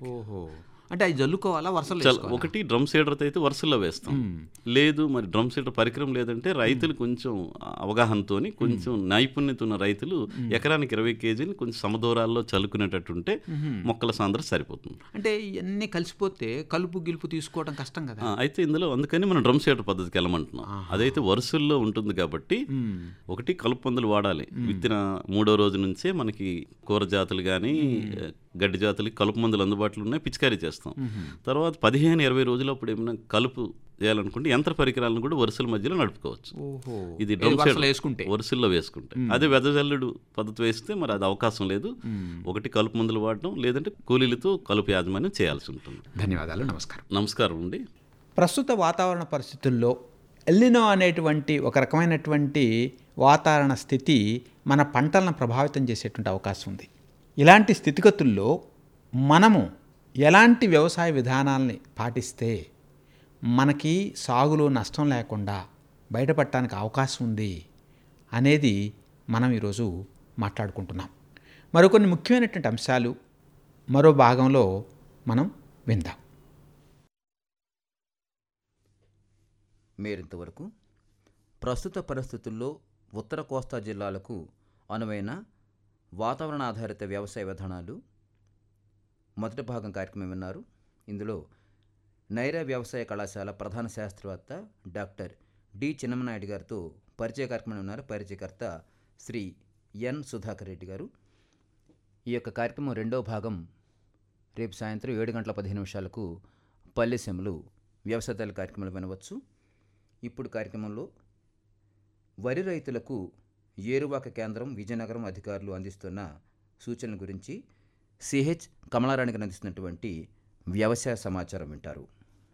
మనకి ఓహో అంటే అవి జల్లుకోవాలా వర్షాలు చాలా ఒకటి డ్రమ్ సీడర్తో అయితే వరుసల్లో వేస్తాం లేదు మరి డ్రమ్ సీడర్ పరికరం లేదంటే రైతులు కొంచెం అవగాహనతో కొంచెం నైపుణ్యత ఉన్న రైతులు ఎకరానికి ఇరవై కేజీలు కొంచెం సమదూరాల్లో చల్లుకునేటట్టుంటే మొక్కల సాంద్రత సరిపోతుంది అంటే ఇవన్నీ కలిసిపోతే కలుపు గిలుపు తీసుకోవడం కష్టం కదా ఆ, అయితే ఇందులో అందుకని మనం డ్రమ్ సీడర్ పద్ధతికి వెళ్ళమంటున్నాం అదైతే వరుసల్లో ఉంటుంది కాబట్టి ఒకటి కలుపు మందులు వాడాలి విత్తిన మూడో రోజు నుంచే మనకి కూర జాతులు కానీ గడ్డి జాతులకి కలుపు మందులు అందుబాటులో ఉన్నాయి పిచికారీ చేస్తాం తర్వాత పదిహేను ఇరవై రోజులప్పుడు ఏమైనా కలుపు చేయాలనుకుంటే యంత్ర పరికరాలను కూడా వరుసల మధ్యలో నడుపుకోవచ్చు ఓహో ఇది ఏది డ్రమ్ వరుసలో సీడర్ వేసుకుంటే వరుసల్లో వేసుకుంటే అదే వెదజల్లుడు పద్ధతి వేస్తే మరి అది అవకాశం లేదు ఒకటి కలుపు మందులు వాడడం లేదంటే కూలీలతో కలుపు యాజమాన్యం చేయాల్సి ఉంటుంది ధన్యవాదాలు నమస్కారం నమస్కారం అండి ప్రస్తుత వాతావరణ పరిస్థితుల్లో ఎల్లినో అనేటువంటి ఒక రకమైనటువంటి వాతావరణ స్థితి మన పంటలను ప్రభావితం చేసేటువంటి అవకాశం ఉంది ఇలాంటి స్థితిగతుల్లో మనము ఎలాంటి వ్యవసాయ విధానాల్ని పాటిస్తే మనకి సాగులో నష్టం లేకుండా బయటపడటానికి అవకాశం ఉంది అనేది మనం ఈరోజు మాట్లాడుకుంటున్నాం మరికొన్ని ముఖ్యమైనటువంటి అంశాలు మరో భాగంలో మనం విందాం మీరింతవరకు ప్రస్తుత పరిస్థితుల్లో ఉత్తర కోస్తా జిల్లాలకు అనువైన వాతావరణ ఆధారిత వ్యవసాయ విధానాలు మొదటి భాగం కార్యక్రమం విన్నారు ఇందులో నైరా వ్యవసాయ కళాశాల ప్రధాన శాస్త్రవేత్త డాక్టర్ డి చిన్నమనాయుడు గారితో పరిచయ కార్యక్రమం ఉన్నారు పరిచయకర్త శ్రీ ఎన్ సుధాకర్ రెడ్డి గారు ఈ యొక్క కార్యక్రమం రెండవ భాగం రేపు సాయంత్రం ఏడు గంటల పదిహేను నిమిషాలకు పల్లెసెములు వ్యవసాయాల కార్యక్రమాలు వినవచ్చు ఇప్పుడు కార్యక్రమంలో వరి రైతులకు ఏరువాక కేంద్రం విజయనగరం అధికారులు అందిస్తున్న సూచనల గురించి సిహెచ్ కమలారాణికి అందిస్తున్నటువంటి వ్యవసాయ సమాచారం వింటారు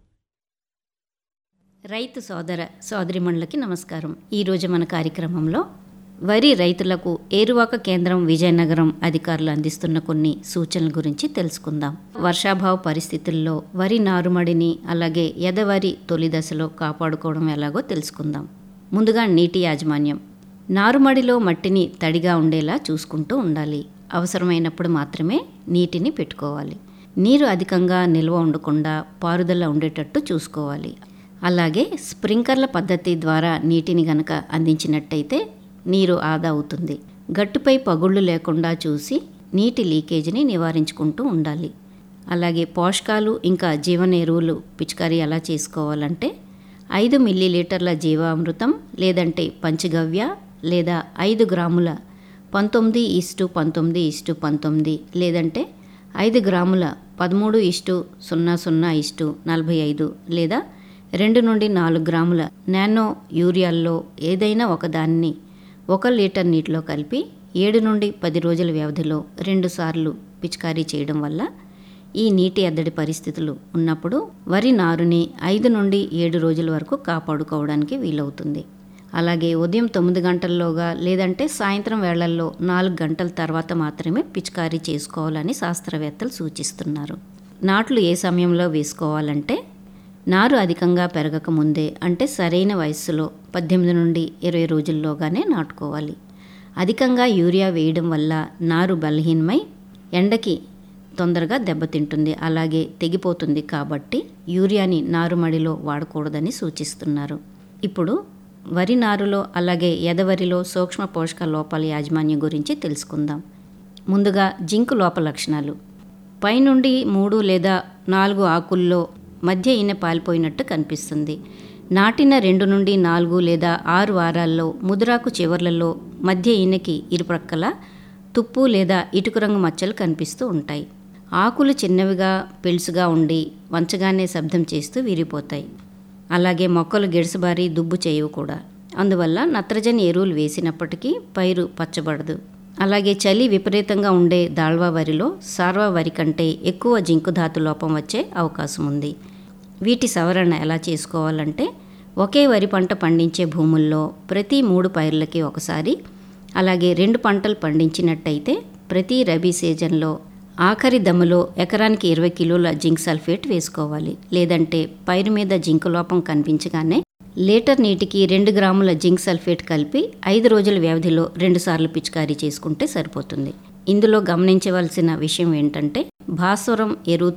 రైతు సోదర సోదరిమణులకి నమస్కారం ఈరోజు మన కార్యక్రమంలో వరి రైతులకు ఏరువాక కేంద్రం విజయనగరం అధికారులు అందిస్తున్న కొన్ని సూచనల గురించి తెలుసుకుందాం వర్షాభావ పరిస్థితుల్లో వరి నారుమడిని అలాగే ఎదవరి తొలి దశలో కాపాడుకోవడం ఎలాగో తెలుసుకుందాం ముందుగా నీటి యాజమాన్యం నారుమడిలో మట్టిని తడిగా ఉండేలా చూసుకుంటూ ఉండాలి అవసరమైనప్పుడు మాత్రమే నీటిని పెట్టుకోవాలి నీరు అధికంగా నిల్వ ఉండకుండా పారుదల ఉండేటట్టు చూసుకోవాలి అలాగే స్ప్రింకర్ల పద్ధతి ద్వారా నీటిని గనక అందించినట్టయితే నీరు ఆదా అవుతుంది గట్టుపై పగుళ్ళు లేకుండా చూసి నీటి లీకేజీని నివారించుకుంటూ ఉండాలి అలాగే పోషకాలు ఇంకా జీవన ఎరువులు పిచికారీ ఎలా చేసుకోవాలంటే ఐదు మిల్లీలీటర్ల జీవామృతం లేదంటే పంచగవ్య లేదా ఐదు గ్రాముల పంతొమ్మిది ఇస్టు పంతొమ్మిది ఇస్టు పంతొమ్మిది లేదంటే ఐదు గ్రాముల పదమూడు ఇస్టు సున్నా సున్నా ఇస్టు నలభై ఐదు లేదా రెండు నుండి నాలుగు గ్రాముల నానో యూరియాల్లో ఏదైనా ఒకదాన్ని ఒక లీటర్ నీటిలో కలిపి ఏడు నుండి పది రోజుల వ్యవధిలో రెండుసార్లు పిచికారీ చేయడం వల్ల ఈ నీటి ఎద్దడి పరిస్థితులు ఉన్నప్పుడు వరి నారుని ఐదు నుండి ఏడు రోజుల వరకు కాపాడుకోవడానికి వీలవుతుంది అలాగే ఉదయం తొమ్మిది గంటల్లోగా లేదంటే సాయంత్రం వేళల్లో నాలుగు గంటల తర్వాత మాత్రమే పిచికారీ చేసుకోవాలని శాస్త్రవేత్తలు సూచిస్తున్నారు నాట్లు ఏ సమయంలో వేసుకోవాలంటే నారు అధికంగా పెరగక ముందే అంటే సరైన వయస్సులో పద్దెనిమిది నుండి ఇరవై రోజుల్లోగానే నాటుకోవాలి అధికంగా యూరియా వేయడం వల్ల నారు బలహీనమై ఎండకి తొందరగా దెబ్బతింటుంది అలాగే తెగిపోతుంది కాబట్టి యూరియాని నారుమడిలో వాడకూడదని సూచిస్తున్నారు ఇప్పుడు వరి నారులో అలాగే ఎదవరిలో సూక్ష్మ పోషక లోపాల యాజమాన్యం గురించి తెలుసుకుందాం ముందుగా జింకు లోప లక్షణాలు పైనుండి మూడు లేదా నాలుగు ఆకుల్లో మధ్య ఈనె పాలిపోయినట్టు కనిపిస్తుంది నాటిన రెండు నుండి నాలుగు లేదా ఆరు వారాల్లో ముదురాకు చివర్లలో మధ్య ఈనెకి ఇరుప్రక్కల తుప్పు లేదా ఇటుక రంగు మచ్చలు కనిపిస్తూ ఉంటాయి ఆకులు చిన్నవిగా పెలుసుగా ఉండి వంచగానే శబ్దం చేస్తూ విరిగిపోతాయి అలాగే మొక్కలు గిడసబారి దుబ్బు చేయవు కూడా అందువల్ల నత్రజని ఎరువులు వేసినప్పటికీ పైరు పచ్చబడదు అలాగే చలి విపరీతంగా ఉండే దాళ్వా వరిలో సార్వా వరి కంటే ఎక్కువ జింకు ధాతు లోపం వచ్చే అవకాశం ఉంది వీటి సవరణ ఎలా చేసుకోవాలంటే ఒకే వరి పంట పండించే భూముల్లో ప్రతి మూడు పైర్లకి ఒకసారి అలాగే రెండు పంటలు పండించినట్టయితే ప్రతి రబీ సీజన్లో ఆఖరి దమ్ములో ఎకరానికి ఇరవై కిలోల జింక్ సల్ఫేట్ వేసుకోవాలి లేదంటే పైరు మీద జింక్ లోపం కనిపించగానే లీటర్ నీటికి రెండు గ్రాముల జింక్ సల్ఫేట్ కలిపి ఐదు రోజుల వ్యవధిలో రెండుసార్లు పిచికారీ చేసుకుంటే సరిపోతుంది ఇందులో గమనించవలసిన విషయం ఏంటంటే భాస్వరం ఎరువుతో